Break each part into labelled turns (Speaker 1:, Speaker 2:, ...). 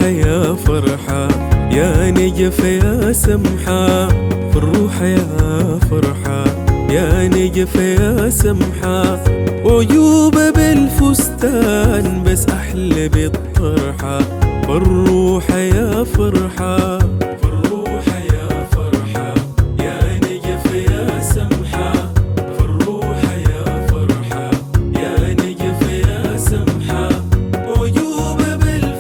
Speaker 1: يا فرحة يا نجفة يا سمحة في الروح يا فرحة يا نجفة يا سمحة عيوبة بالفستان بس أحلى بالطرحة بالروح يا فرحة بالروح يا فرحة يا نجفة يا سمحة في الروح يا فرحة يا نجفة يا سمحة عيوبة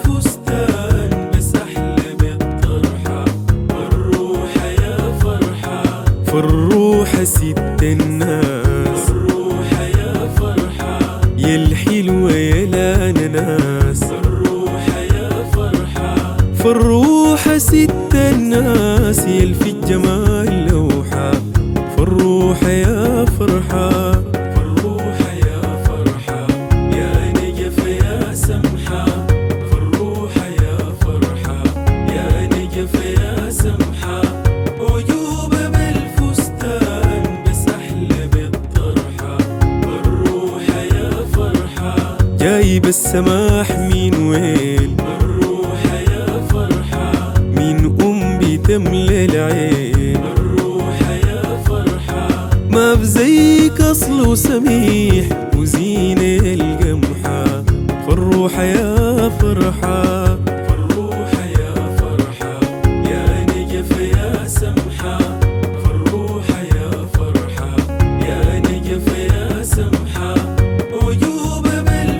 Speaker 1: بالفستان بس أحلى بالطرحة بالروح يا فرحة في الروح ست الناس الروح يا فرحة يا الحلوة يا الأناناس الروح يا فرحة في الروح ست الناس يا في الجمال لوحة في الروح يا فرحة في الروح يا فرحة يا نجفة يا سمحة في الروح يا فرحة يا نجفة يا سمحة عيوبة بالفستان بس أحلى بالطرحة بالروح يا فرحة جايب السماح من وين بالروح يا فرحة من أم بتملى العين بالروح يا فرحة ما بزيك أصله سميح وزينة القمحة في الروح يا فرحة في الروح يا فرحة يا نجفة يا سمحة في الروح يا فرحة يا نجفة يا سمحة عيوبة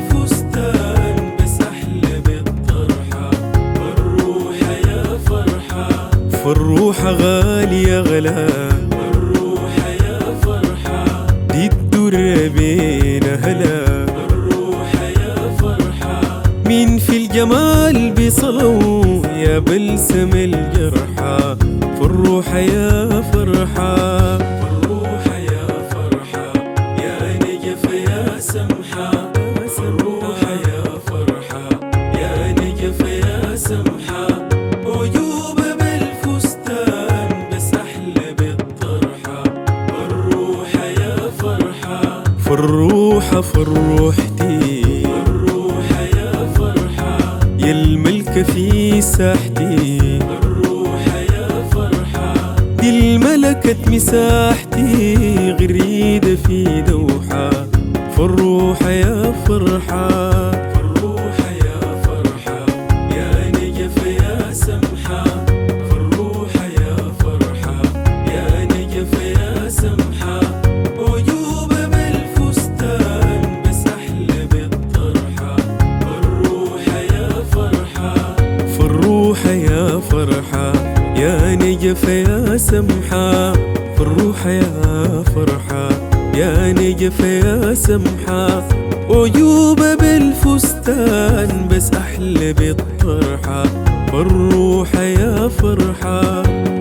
Speaker 1: بالفستان بس أحلى بالطرحة بالروح يا فرحة في الروح غالية غلا بالروح يا فرحة دي الدرة بين هلا بالروح يا فرحة مين في الجمال بصلوا يا بلسم الجرحى في الروح يا فرحة في الروح يا فرحة يا نجفة يا سمحة في الروح يا فرحة يا نجفة يا سمحة عيوبة بالفستان بس أحلى بالطرحة بالروح يا فرحة في الروح في الروحتي الروح يا فرحة يا الملكة في ساحتي الروح يا فرحة دي الملكة مساحتي غريدة في دوحة في الروح يا فرحة في الروح يا فرحة يا نجفة يا سمحة في الروح يا فرحة يا نجفة يا سمحة عيوبة بالفستان بس أحلى بالطرحة بالروح يا فرحة في الروح يا فرحة يا نجفة يا سمحة في الروح يا فرحة يا نجفة يا سمحة عيوبة بالفستان بس أحلى بالطرحة بالروح يا فرحة